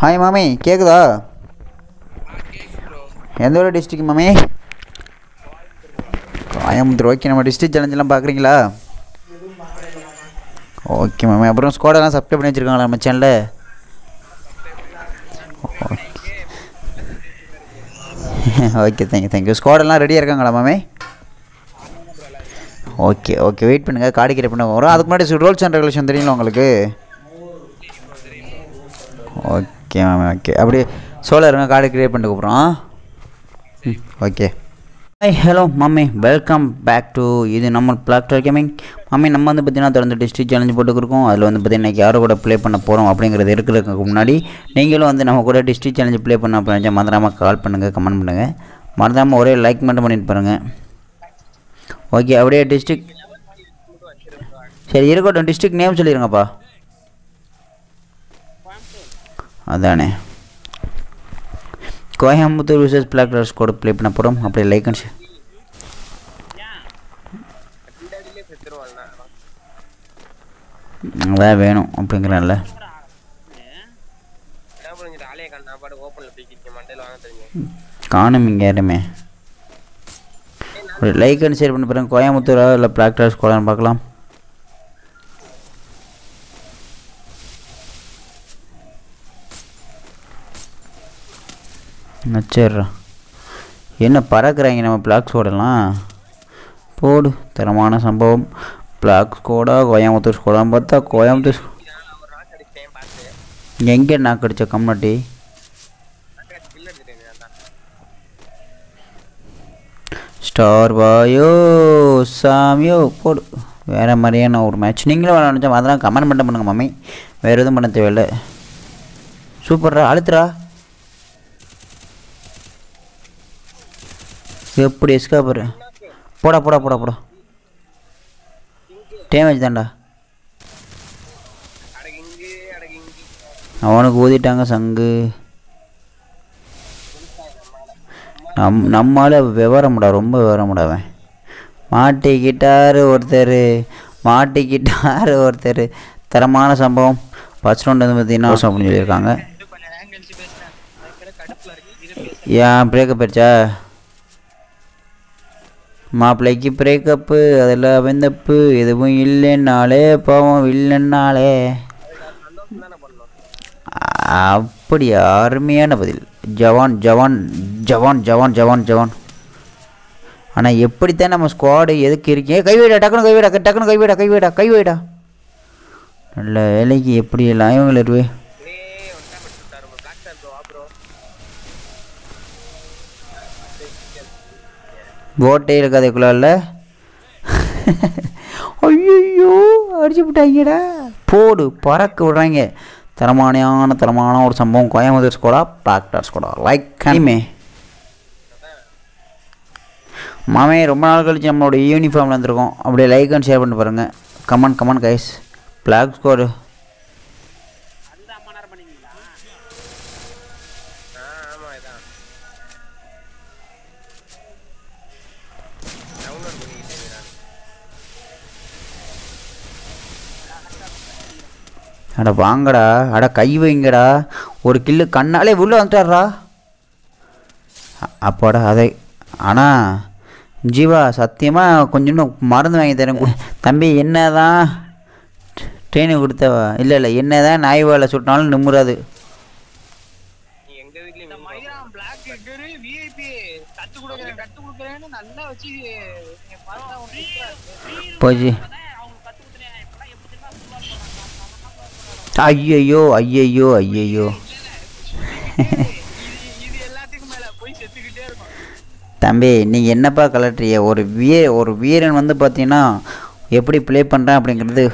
Hi மாமி கேட்குதா எந்த ஒரு டிஸ்ட்ரிக்ட் மாமி கோயம்புத்தூர் ஓகே நம்ம டிஸ்ட்ரிக்ட் சேலஞ்செலாம் பார்க்குறீங்களா ஓகே மாமி அப்புறம் ஸ்கோடெல்லாம் சப்ஸ்கிரைப் பண்ணி வச்சுருக்காங்களா நம்ம சேனலில் ஓகே தேங்க்யூ தேங்க்யூ ஸ்குவாடெல்லாம் ரெடியாக இருக்காங்களா மாமே ஓகே ஓகே வெயிட் பண்ணுங்கள் கார்டு கிரியேட் பண்ண வரும் அதுக்கு முன்னாடி ரூல்ஸ் அண்ட் ரெகுலேஷன் தெரியுங்களா உங்களுக்கு ஓகே மேம் ஓகே அப்படி சோலோ இருங்க கார்டு கிரியேட் பண்ணிட்டு கூப்பிட்றோம் ம் okay hi hello mummy welcome back to இது நம்ம பிளாக்டர் கேமிங் மம்மி நம்ம வந்து பார்த்தீங்கன்னா தொடர்ந்து டிஸ்ட்ரிக்ட் சேலஞ்ச் போட்டுருக்கோம் அதில் வந்து பார்த்தீங்கன்னா இன்றைக்கி யார் கூட ப்ளே பண்ண போகிறோம் அப்படிங்கிறது இருக்கிறதுக்கு முன்னாடி நீங்களும் வந்து நம்ம கூட டிஸ்ட்ரிக்ட் சேலஞ்சு ப்ளே பண்ண அப்படின்னா மறந்துடாமல் கால் பண்ணுங்கள் கமெண்ட் பண்ணுங்கள் மறந்துடாமல் ஒரே லைக் மட்டும் பண்ணிட்டு பாருங்கள் ஓகே அப்படியே டிஸ்ட்ரிக்ட் சரி இருக்கட்டும் டிஸ்ட்ரிக்ட் நேம் சொல்லிடுங்கப்பா அதானே கோயம்புத்தூர் விசஸ் பிளாக் கலர்ஸ் கூட ப்ளே பண்ண போகிறோம் அப்படியே லைக் அண்ட் ஷேர் அதான் வேணும் அப்படிங்கிறேன்ல என்ன புரிஞ்சுட்டு ஆளே கண்ணா பாட்டு ஓப்பன்ல போய்க்கிச்சு மண்டையில வாங்க தெரியும் காணும் இங்கே யாருமே ஒரு லைக் அண்ட் ஷேர் பண்ணி பாருங்க கோயம்புத்தூரா இல்லை பிளாக் கலர்ஸ் கூடன்னு பார்க்கலாம் நச்சிட்றா என்ன பறக்குறாங்க நம்ம பிளாக் ஸ்கோடெல்லாம் போடு தரமான சம்பவம் பிளாக் ஸ்கோடா கோயம்புத்தூர் ஸ்கோடான்னு பார்த்தா கோயம்புத்தூர் நான் ஒரு ராக் அடிச்சேன் பார்த்து எங்கே நாக்கு அடிச்ச கம்னாட்டி ராக் அடிச்சு கில் எடுத்துட்டேன் அதான் ஸ்டார் பாயோ சாமியோ போடு வேறு மாதிரியான ஒரு மேட்ச் நீங்களும் விளாட நினச்சா அதெல்லாம் கமெண்ட் மட்டும் பண்ணுங்க மம்மி வேறு எதுவும் பண்ண தேவையில்ல சூப்பர்ரா அழுத்துறா எப்படி எஸ்காப்பர் போடா போடா போடா போடா டேமேஜ் தான்டா அடகு இங்கு அடகு இங்கு அவனுக்கு ஊதிட்டாங்க சங்கு நம் நம்மால விவரமுடா ரொம்ப விவரமுடா அவன் மாட்டிக்கிட்டாரு ஒருத்தர் மாட்டிக்கிட்டாரு ஒருத்தர் தரமான சம்பவம் ஃபர்ஸ்ட் ரவுண்ட் வந்து பார்த்தீங்கன்னா அப்படின்னு சொல்லியிருக்காங்க இது கொஞ்சம் நேரம் கழிச்சு பேசுறேன் அதுக்கு கடுப்புல இருக்கு இது பேச ஏன் பிரேக்கப் ஆயிடுச்சா மாப்பிள்ளைக்கு பிரேக்கப்பு அதில் வெந்தப்பு எதுவும் இல்லைன்னாலே பாவம் இல்லைன்னாலே சந்தோஷம் தானே பண்ணணும் அப்படி அருமையான பதில் ஜவான் ஜவான் ஜவான் ஜவான் ஜவான் ஜவான் ஆனால் எப்படித்தான் நம்ம ஸ்குவாடு எதுக்கு இருக்கேன் கைவிடா டக்குனு கைவிடா டக்குனு கைவிடா கைவிடா கைவிடா நல்ல வேலைக்கு எப்படி எல்லாம் இவங்க இருவே ஏய் ஒன் டைம் அடிச்சு விட்டாரு பிளாக் ஸ்டார் ப்ரோ ஆ ப்ரோ போட்டே இருக்காதுக்குள்ள ஐயோ அடிச்சு விட்டாங்கடா போடு பறக்க விடுறாங்க தரமானியான தரமான ஒரு சம்பவம் Coimbatore squad doctor squad like கனிமே மாமே ரொம்ப நாள் கழிச்சு நம்மளோட யூனிஃபார்மில் வந்திருக்கோம் அப்படியே லைக் அண்ட் ஷேர் பண்ணி பாருங்கள் come on come on guys black squad அதுதான் அம்மா நேரம் பண்ணீங்களா ஆ ஆமா இதான் டவுன்லோட் பண்ணிக்கிட்டேன் நான் அட வாங்கடா அட கை வைங்கடா ஒரு கில்லு கண்ணாலே உள்ளே வந்துட்டாரா அ- அப்பாடா அதை ஆனால் ஜீவா சத்தியமாக கொஞ்சம் மருந்து வாங்கி தரேன் கு- தம்பி என்னதான் ட்ரெயினு கொடுத்தவா இல்லை இல்லை என்னதான் நாய் வேலை சுட்டினாலும் நிம்முறாது நீ எங்க வீட்லயும் இந்த மயிரான் பிளாக் எக்கரு விஐபி கத்து கொடுக்குறேன் கத்து கொடுக்குறேன்னு நல்லா வச்சு நீங்க பார்த்தா உனக்கு சூப்பரா போச்சு அவங்களுக்கு கத்து கொடுத்துறேன் இப்பெல்லாம் எப்படி தெரியுமா ஃபுட்பால் ஐயையோ ஐயையோ ஐயையோ இது இது எல்லாத்துக்கும் மேல போய் செத்துக்கிட்டே இருக்கும் தம்பி நீ என்னப்பா கலட்டுறிய ஒரு வீர ஒரு வீரன் வந்து பார்த்தீங்கன்னா எப்படி ப்ளே பண்ணுறேன் அப்படிங்கிறது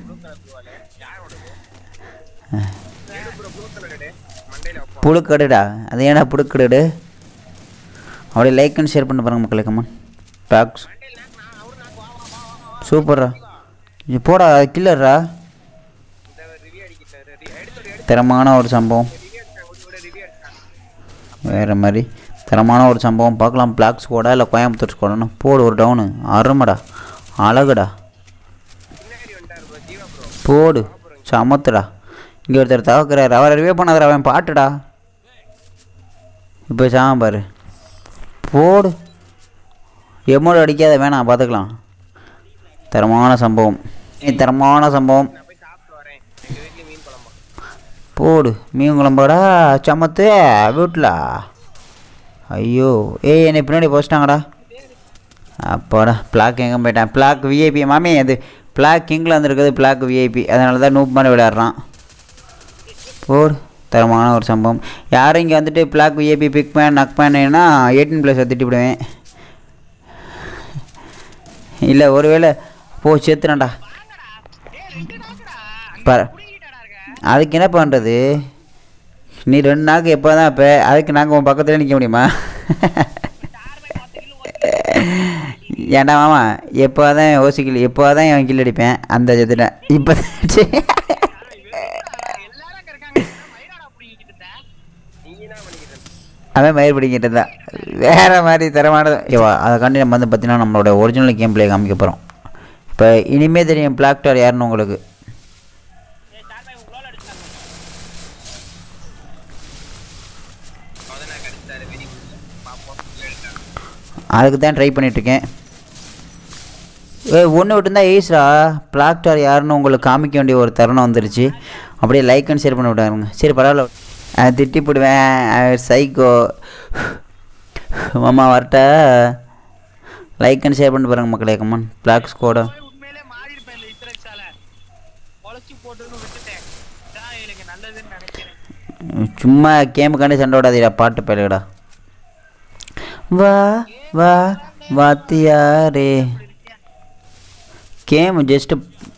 மண்டையில வைப்போம் புழுக்கடுடா அது ஏன்னா புழுக்கடு அப்படியே லைக் அண்ட் ஷேர் பண்ண பாருங்க மக்களே கம்மன் பேக்ஸ் சூப்பர்ரா இது போடா கில்லர்ரா இந்த ரிவ்யூ அடிக்கிட்டாரு எடுத்து எடுத்து தரமான ஒரு சம்பவம் ரிவ்யூ அடிச்சாங்க ஒரு கூட ரிவ்யூ அடிச்சாங்க வேறு மாதிரி தரமான ஒரு சம்பவம் பார்க்கலாம் பிளாக் ஸ்கோடா இல்லை கோயம்புத்தூர் ஸ்கோடான்னு போடு ஒரு டவுனு அருமடா அழகுடா பின்னாடி வந்துட்டாரு ப்ரோ ஜீவா ப்ரோ போடு சமத்துடா இங்கே ஒருத்தர் தவக்கிறாரு அவர் ரிவே பண்ணாதர் அவன் பாட்டுடா இப்போ சாம பாரு போடு எமோடு அடிக்காத வேணாம் பார்த்துக்கலாம் தரமான சம்பவம் ஏய், தரமான சம்பவம் நான் போய் சாப்பிட்டு வரேன் எங்க வீட்லயும் மீன் குழம்பா போடு மீன் குழம்பாடா சமத்து வீட்டில் ஐயோ ஏய் என்னை பின்னாடி போச்சிட்டாங்கடா அப்பாடா பிளாக் எங்கே போயிட்டான் பிளாக் விஐபி மாமி அது பிளாக் கிங்கில் வந்துருக்குது பிளாக் விஐபி அதனால தான் நூப் மாதிரி விளையாடுறான் போடு தரமான ஒரு சம்பவம் யாரும் இங்கே வந்துட்டு பிளாக் விஐபி பிக் மேன் நக் மேன்னா எயிட்டீன் ப்ளஸ் திட்டி விடுவேன் இல்லை ஒருவேளை போ செத்துறேன்டா டேய் ரெண்டு நாக்குடா பாரு புடிங்கிட்டாடா இருக்க அதுக்கு என்ன பண்ணுறது நீ ரெண்டு நாக்கு எப்போ தான் இப்போ அதுக்கு நாங்கள் உன் பக்கத்தில் நிற்க முடியுமா ஏன்டா மாமா எப்போ தான் யோசிக்கல எப்போ தான் என் கில் அடிப்பேன் அந்த இதில் இப்போ எல்லாரும் அங்க இருக்காங்க மயிலாடா புடிங்கிட்டு இருந்த நீ என்ன பண்ணிக்கிட்டு இருந்த? அவன் மயிர் பிடிக்கிட்டு தான் வேறு மாதிரி தரமானது ஓகேவா அதை கண்டி நம்ம வந்து பார்த்தீங்கன்னா நம்மளோட ஒரிஜினல் கேம் பிளே காமிக்க போகிறோம் இப்போ இனிமே தெரியும் பிளாக்டார் யாருன்னு உங்களுக்கு அவதான் நான் கடிச்சாரு வெடி பாப்போம் எடுத்தான் அதுக்கு தான் ட்ரை பண்ணிகிட்ருக்கேன் ஏ ஒன்று விட்டுருந்தா ஈஸ்ரா பிளாக்டார் யாருன்னு உங்களுக்கு காமிக்க வேண்டிய ஒரு தருணம் வந்துருச்சு அப்படியே லைக் அண்ட் ஷேர் பண்ணி விட்டாருங்க சரி பரவாயில்ல அஹ் திட்டி போடுவேன் சைக்கோ மாமா வரட்ட லைக் அண்ட் ஷேர் பண்ணி பாருங்க மக்களே கம்மன் பிளாக் ஸ்கோட போய் உண்மையிலே மாறி இருப்பேன் இந்த இத்தரக்ஸால பொழைச்சி போட்டுன்னு விட்டுட்டேன் தான் எனக்கு நல்லதுன்னு நினைக்கிறேன் சும்மா கேமுக்காண்டி சண்டை விடாதீடா பாட்டு பயிலுடா வா வா வாத்தியாரே கேம் ஜஸ்ட்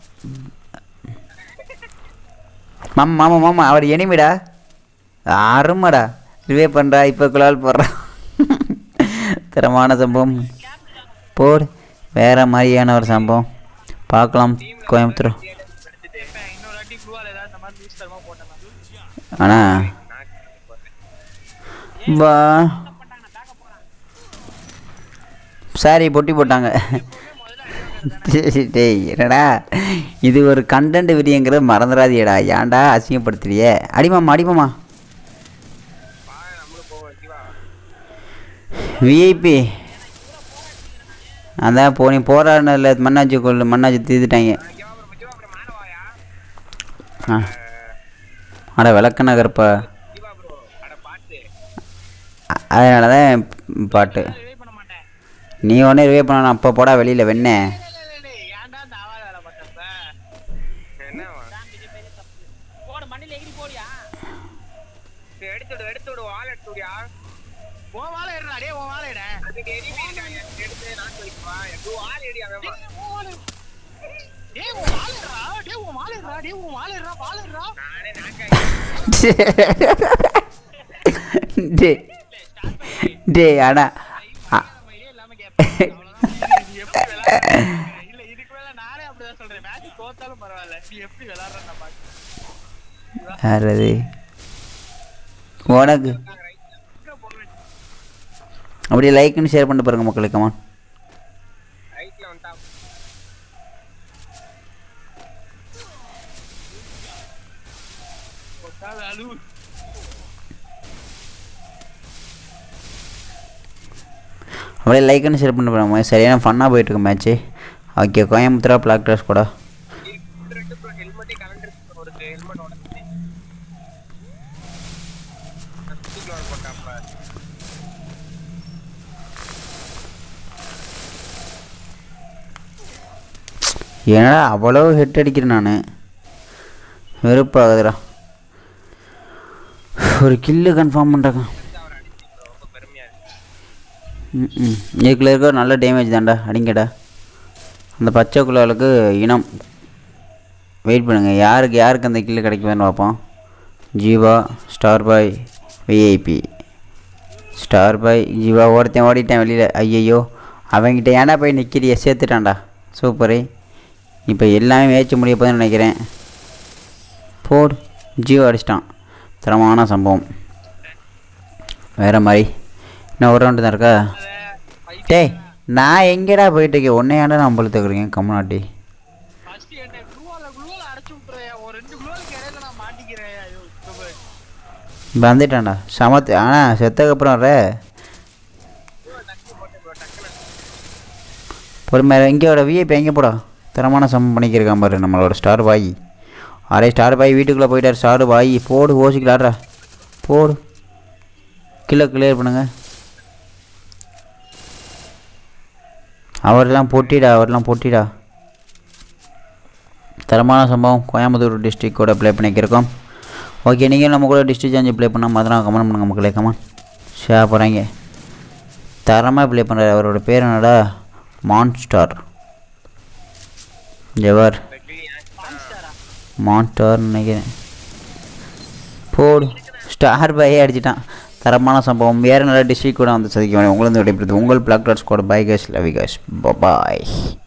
மாமா மாமா மாமா அவர் எனிமிடா அருமடா ரிவே பண்ணுறா இப்போ குலால் போடுறா தரமான சம்பவம் போடு வேற மாதிரியான ஒரு சம்பவம் பார்க்கலாம் கோயம்புத்தூர் இப்ப இன்னொரு வாட்டி க்ளூவால் ஏதாவது இந்த மாதிரி லூஸ் தரமா போட்டேன் ஆனால் வா சாரி பொட்டி போட்டாங்க டேய் என்னடா இது ஒரு கண்டென்ட் விதியங்கிறது மறந்துடாதியடா ஏன்டா அசிங்கப்படுத்துறியே அடிமாமா அடிமாமா வா நம்மளும் போவோம் சிவா விஐபி அதான் போ நீ போராடினதில் மண்ணாச்சி கொள்ளு மண்ணாச்சி தீர்த்துட்டாங்க சிவா அப்புறம் சிவா அப்புறம் மானவாயா ஆ அட விளக்க நகர்ப்பா சிவா ப்ரோ அட பாட்டு அதனால தான் பாட்டு ரிவே பண்ண மாட்டேன் நீ ஒன்றே ரிவே பண்ணணும் அப்போ போடா வெளியில் வெண்ணே இல்ல, இல்ல, இல்ல, இல்ல, ஏன்டா இந்த ஆவாத வேலை பார்த்தப்ப என்னவா போடு மண்ணில எகிரி போடியா சரி, எடுத்து விடு எடுத்து விடு வால் எடுத்து விடியா உன் வாழை எடுறா டே உன் வாழை எடு அதுக்கு எரிமி இருக்காங்க எடுத்து நான் சொல்லிக்குவா எது வால் எடி அவன் டேய், உன் வாழை எடு. டேய் உன் வாழை எடுறா டேய் உன் வாழை எடுறா டேய் உன் வாழை எடுறா வாழை எடுறா நானே நாக்க டே டே அண்ணா அ- நம்ம இதே இல்லாம கேட்பேன் அவ்வளவுதான் இது எப்படி விளையாடுற இல்ல இதுக்கு மேல நானே அப்படிதான் சொல்றேன் மேட்ச் தோத்தாலும் பரவாயில்ல நீ எப்படி விளையாடுற நான் பாக்க யாரது உனக்கு அப்படியே லைக்னு ஷேர் பண்ணிட்டு பாருங்க மக்களுக்கு கமான் ரைட்ல வந்துட்டான் அழுவு அப்படியே லைக்னு ஷேர் பண்ணிட்டு பாருங்க சரியான ஃபன்னாக போயிட்டுருக்கு மேட்ச்சு ஓகே கோயம்புத்தூரா பிளாக் ட்ரெஸ் கூட ரெண்டு ப்ரோ ஹெல்மெட்டே கலண்ட் இருக்கு ஒரு ஹெல்மெட் உடச்சு சுத்திக்குள்ள போட்டாப்ல ஏன்னா அவ்வளோ ஹெட் அடிக்கிறேன் நான் வெறுப்பாகுதுடா ஒரு கில்லு கன்ஃபார்ம் பண்ணுறாங்க அவர் அடிச்சு bro ரொம்ப பெருமையா இருக்கு ம் இதுக்குள்ள இருக்க ஒரு நல்ல டேமேஜ் தான்டா அடிங்கடா அந்த பச்சை குள்ளாளுக்கு இனம் வெயிட் பண்ணுங்கள் யாருக்கு யாருக்கு அந்த கில்லு கிடைக்குதுன்னு பார்ப்போம் Jeeva star boy VIP star boy Jeeva ஒருத்தன் ஓடிட்டேன் வெளியில் ஐயையோ அவன்கிட்ட ஏன்டா போய் நிற்கிறிய சேர்த்துட்டான்டா சூப்பரு இப்போ எல்லாமே மேய்ச்சி முடிய போதுன்னு நினைக்கிறேன் போடு ஜீவா அடிச்சிட்டான் தரமான சம்பவம் வேறு மாதிரி இன்னும் ஒரு ரவுண்டு தான் இருக்கா டேய் நான் எங்கேடா போயிட்டு இருக்கேன் உன்னை ஏன்டா நான் பழுத்துக்கிறீங்க கம்முனாட்டி ஃபர்ஸ்ட் என்ன க்ளூவால க்ளூவால அடைச்சு விட்டுறேன் ஒரு ரெண்டு க்ளூவாலுக்கு இடையில நான் மாட்டிக்கிறேன் வந்துட்டான்டா சமத்து ஆனால் செத்ததுக்கப்புறம் வர பொறுமையாக இங்கேயோட விஐபி எங்கே போடா தரமான சமம் பண்ணிக்கிருக்கான் பாரு நம்மளோட ஸ்டார் பாய் அரே ஸ்டார் பாய் வீட்டுக்குள்ளே போயிட்டார் ஸ்டார் பாய் போடு ஓசிக்கலாடுறா போடு கிலோ கிளியர் பண்ணுங்க அவரெல்லாம் பொட்டிடா அவரெல்லாம் பொட்டிடா தரமான சம்பவம் கோயம்புத்தூர் டிஸ்ட்ரிக்டோட ப்ளே பண்ணிக்கிருக்கோம் ஓகே நீங்கள் நம்ம கூட டிஸ்ட்ரிக் சேஞ்சு ப்ளே பண்ணால் மாதிரி கமெண்ட் பண்ணுங்க மக்களே கமெண்ட் ஷேர் போகிறாங்க தரமாக ப்ளே பண்ணுறாரு அவரோட பேர் என்னடா மான்ஸ்டார் ஜவர் மான்ஸ்டார் நினைக்கிறேன் போடு ஸ்டார் பையே அடிச்சிட்டான் தரமான சம்பவம் வேறு நல்ல டிஸ்ட்ரிக் கூட வந்து சதிக்க வேணும் உங்களை வந்து விடைபெறுது உங்கள் பிளாக் டாட்ஸ் கூட பை கேஸ் லவ் கேஸ் பாய்